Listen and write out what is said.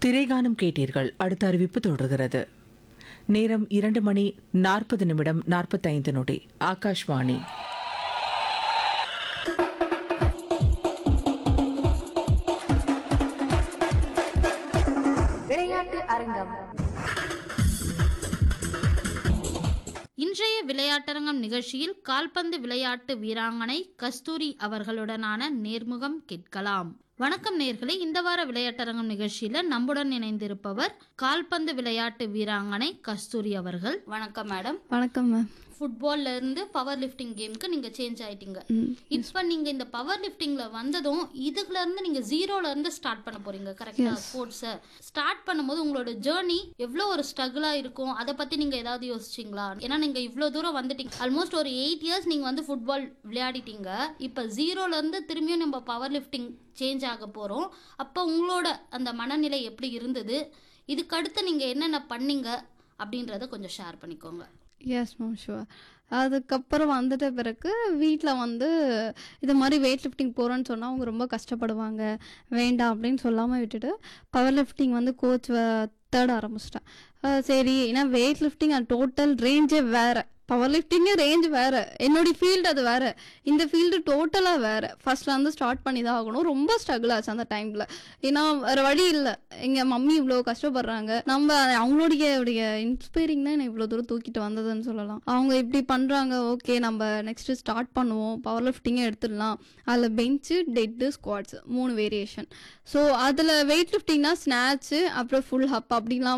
திரைகானம் கேட்டீர்கள் அடுத்த அறிவிப்பு தொடர்கிறது நேரம் இரண்டு மணி நாற்பது நிமிடம் நாற்பத்தைந்து நொடி ஆகாஷ்வாணி விளையாட்டு அரங்கம் இன்றைய விளையாட்டரங்கம் நிகழ்ச்சியில் கால்பந்து விளையாட்டு வீராங்கனை கஸ்தூரி அவர்களுடனான நேர்முகம் கேட்கலாம் வணக்கம் நேர்களே இந்த வார விளையாட்டரங்கம் நிகழ்ச்சியில நம்முடன் இணைந்திருப்பவர் கால்பந்து விளையாட்டு வீராங்கனை கஸ்தூரி அவர்கள் வணக்கம் மேடம் வணக்கம் மேம் ஃபுட்பால்ல இருந்து பவர் லிஃப்டிங் கேமுக்கு நீங்க சேஞ்ச் ஆயிட்டீங்க இப்போ நீங்க இந்த பவர் லிஃப்டிங்ல வந்ததும் இதுல இருந்து நீங்க ஜீரோல இருந்து ஸ்டார்ட் பண்ண போறீங்க கரெக்டா ஸ்போர்ட்ஸை ஸ்டார்ட் பண்ணும்போது உங்களோட ஜேர்னி எவ்வளோ ஒரு ஸ்ட்ரகிளா இருக்கும் அதை பத்தி நீங்க ஏதாவது யோசிச்சீங்களா ஏன்னா நீங்க இவ்வளோ தூரம் வந்துட்டீங்க ஆல்மோஸ்ட் ஒரு எயிட் இயர்ஸ் நீங்க வந்து ஃபுட்பால் விளையாடிட்டீங்க இப்போ ஜீரோல இருந்து திரும்பியும் நம்ம பவர் லிஃப்டிங் சேஞ்ச் ஆக போறோம் அப்போ உங்களோட அந்த மனநிலை எப்படி இருந்தது இதுக்கடுத்து நீங்க என்னென்ன பண்ணீங்க அப்படின்றத கொஞ்சம் ஷேர் பண்ணிக்கோங்க எஸ் மேம் ஷுவர் அதுக்கப்புறம் வந்துட்ட பிறகு வீட்டில் வந்து இது மாதிரி வெயிட் லிஃப்டிங் போகிறேன்னு சொன்னால் அவங்க ரொம்ப கஷ்டப்படுவாங்க வேண்டாம் அப்படின்னு சொல்லாமல் விட்டுட்டு பவர் லிஃப்டிங் வந்து கோச் தேட ஆரம்பிச்சிட்டேன் அஹ் சரி ஏன்னா வெயிட் லிஃப்டிங் அது டோட்டல் ரேஞ்சே வேறு பவர் லிஃப்டிங்கே ரேஞ்ச் வேறு என்னுடைய ஃபீல்டு அது வேறு இந்த ஃபீல்டு டோட்டலாக வேறு ஃபர்ஸ்ட்ல வந்து ஸ்டார்ட் பண்ணி தான் ஆகணும் ரொம்ப ஸ்ட்ரகிள் ஆச்சு அந்த டைமில் ஏன்னா வேறு வழி இல்லை எங்கள் மம்மி இவ்வளோ கஷ்டப்படுறாங்க நம்ம அவங்களுடைய உடைய இன்ஸ்பைரிங் தான் என்னை இவ்வளோ தூரம் தூக்கிட்டு வந்ததுன்னு சொல்லலாம் அவங்க இப்படி பண்ணுறாங்க ஓகே நம்ம நெக்ஸ்ட்டு ஸ்டார்ட் பண்ணுவோம் பவர் லிஃப்டிங்கே எடுத்துடலாம் அதில் பெஞ்சு டெட்டு ஸ்குவாட்ஸ் மூணு வேரியேஷன் ஸோ அதில் வெயிட் லிஃப்டிங்னா ஸ்நாட்ச்சு அப்புறம் ஃபுல் ஹப் அப்படிலாம்